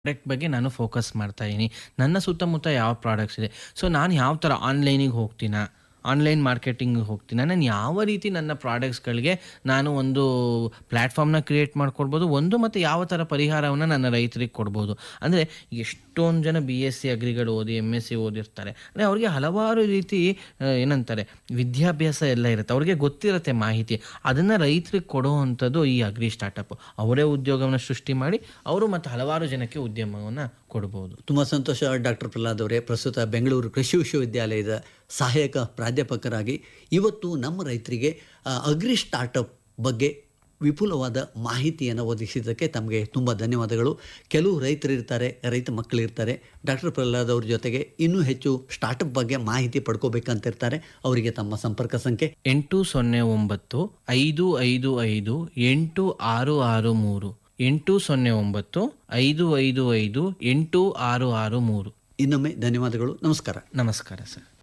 product ಬಗ್ಗೆ ನಾನು focus ಮಾಡ್ತಾ ಇದ್ದೀನಿ ನನ್ನ ಸುತ್ತಮುತ್ತ ಯಾವ ಪ್ರಾಡಕ್ಟ್ಸ್ ಇದೆ ಸೊ ನಾನು ಯಾವ ಥರ ಆನ್ಲೈನಿಗೆ ಹೋಗ್ತೀನಾ ಆನ್ಲೈನ್ ಮಾರ್ಕೆಟಿಂಗಿಗೆ ಹೋಗ್ತೀನ ನಾನು ಯಾವ ರೀತಿ ನನ್ನ ಪ್ರಾಡಕ್ಟ್ಸ್ಗಳಿಗೆ ನಾನು ಒಂದು ಪ್ಲ್ಯಾಟ್ಫಾರ್ಮ್ನ ಕ್ರಿಯೇಟ್ ಮಾಡ್ಕೊಡ್ಬೋದು ಒಂದು ಮತ್ತು ಯಾವ ಥರ ಪರಿಹಾರವನ್ನು ನನ್ನ ರೈತರಿಗೆ ಕೊಡ್ಬೋದು ಅಂದರೆ ಎಷ್ಟೊಂದು ಜನ ಬಿ ಎಸ್ ಸಿ ಅಗ್ರಿಗಳು ಓದಿ ಎಮ್ ಎಸ್ ಸಿ ಓದಿರ್ತಾರೆ ಅಂದರೆ ಅವ್ರಿಗೆ ಹಲವಾರು ರೀತಿ ಆ, ಏನಂತಾರೆ ವಿದ್ಯಾಭ್ಯಾಸ ಎಲ್ಲ ಇರುತ್ತೆ ಅವ್ರಿಗೆ ಗೊತ್ತಿರುತ್ತೆ ಮಾಹಿತಿ ಅದನ್ನು ರೈತರಿಗೆ ಕೊಡುವಂಥದ್ದು ಈ ಅಗ್ರಿ ಸ್ಟಾರ್ಟಪ್ ಅವರೇ ಉದ್ಯೋಗವನ್ನು ಸೃಷ್ಟಿ ಮಾಡಿ ಅವರು ಮತ್ತು ಹಲವಾರು ಜನಕ್ಕೆ ಉದ್ಯಮವನ್ನು ಕೊಡ್ಬೋದು ತುಂಬ ಸಂತೋಷ ಡಾಕ್ಟರ್ ಪ್ರಹ್ಲಾದ್ ಅವರೇ ಪ್ರಸ್ತುತ ಬೆಂಗಳೂರು ಕೃಷಿ ವಿಶ್ವವಿದ್ಯಾಲಯದ ಸಹಾಯಕ ಪ್ರಾಧ್ಯಾಪಕರಾಗಿ ಇವತ್ತು ನಮ್ಮ ರೈತರಿಗೆ ಆ, ಅಗ್ರಿ ಸ್ಟಾರ್ಟಪ್ ಬಗ್ಗೆ ವಿಪುಲವಾದ ಮಾಹಿತಿಯನ್ನು ಒದಗಿಸಿದ್ದಕ್ಕೆ ತಮಗೆ ತುಂಬ ಧನ್ಯವಾದಗಳು ಕೆಲವು ರೈತರು ಇರ್ತಾರೆ ರೈತ ಮಕ್ಕಳಿರ್ತಾರೆ ಡಾಕ್ಟರ್ ಪ್ರಹ್ಲಾದ್ ಅವ್ರ ಜೊತೆಗೆ ಇನ್ನೂ ಹೆಚ್ಚು ಸ್ಟಾರ್ಟಪ್ ಬಗ್ಗೆ ಮಾಹಿತಿ ಪಡ್ಕೋಬೇಕಂತ ಇರ್ತಾರೆ ಅವರಿಗೆ ತಮ್ಮ ಸಂಪರ್ಕ ಸಂಖ್ಯೆ ಎಂಟು ಸೊನ್ನೆ ಒಂಬತ್ತು ಐದು ಐದು ಐದು ಎಂಟು ಆರು ಆರು ಮೂರು ಎಂಟು ಸೊನ್ನೆ ಒಂಬತ್ತು ಐದು ಐದು ಐದು ಎಂಟು ಆರು ಆರು ಮೂರು ಇನ್ನೊಮ್ಮೆ ಧನ್ಯವಾದಗಳು ನಮಸ್ಕಾರ ನಮಸ್ಕಾರ ಸರ್